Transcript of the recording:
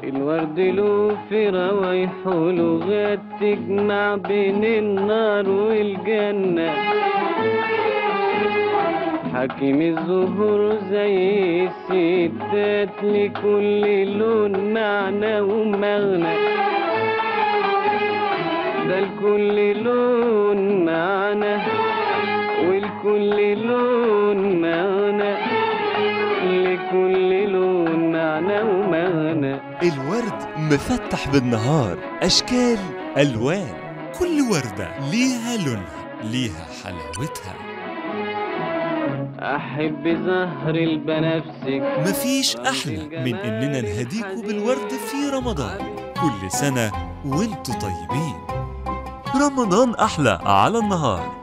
الورد له في روايحه لغات تجمع بين النار والجنة حكيم الزهور زي الستات لكل لون معنى ومغنى ده لكل لون معنى ولكل لون معنى لكل لون معنى ومغنى الورد مفتح بالنهار أشكال ألوان كل وردة ليها لونها ليها حلاوتها أحب زهر البنفسج مفيش أحلى من إننا نهديكوا بالورد في رمضان كل سنة وانتوا طيبين رمضان أحلى على النهار